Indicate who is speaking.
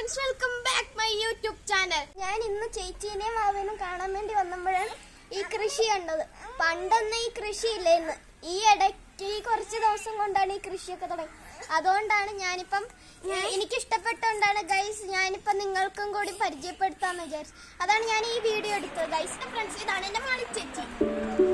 Speaker 1: friends welcome back my YouTube channel ഞാൻ ഇന്ന് ചേച്ചീനെയും മാവനും കാണാൻ വേണ്ടി വന്നപ്പോഴാണ് ഈ കൃഷി കണ്ടത് പണ്ടൊന്നും ഈ കൃഷി ഇല്ലായിരുന്നു ഈ ഇടയ്ക്ക് ഈ കുറച്ച് ദിവസം കൊണ്ടാണ് ഈ കൃഷിയൊക്കെ തുടങ്ങി അതുകൊണ്ടാണ് ഞാനിപ്പം ഞാൻ- എനിക്ക് ഇഷ്ടപ്പെട്ടുകൊണ്ടാണ് ഗൈസ് ഞാനിപ്പം നിങ്ങൾക്കും കൂടി പരിചയപ്പെടുത്താന്ന് വിചാരിച്ചു അതാണ് ഞാൻ ഈ വീഡിയോ എടുത്തത് ഗൈസ് ഫ്രണ്ട്സ് ഇതാണ് എന്റെ മാളി ചേച്ചി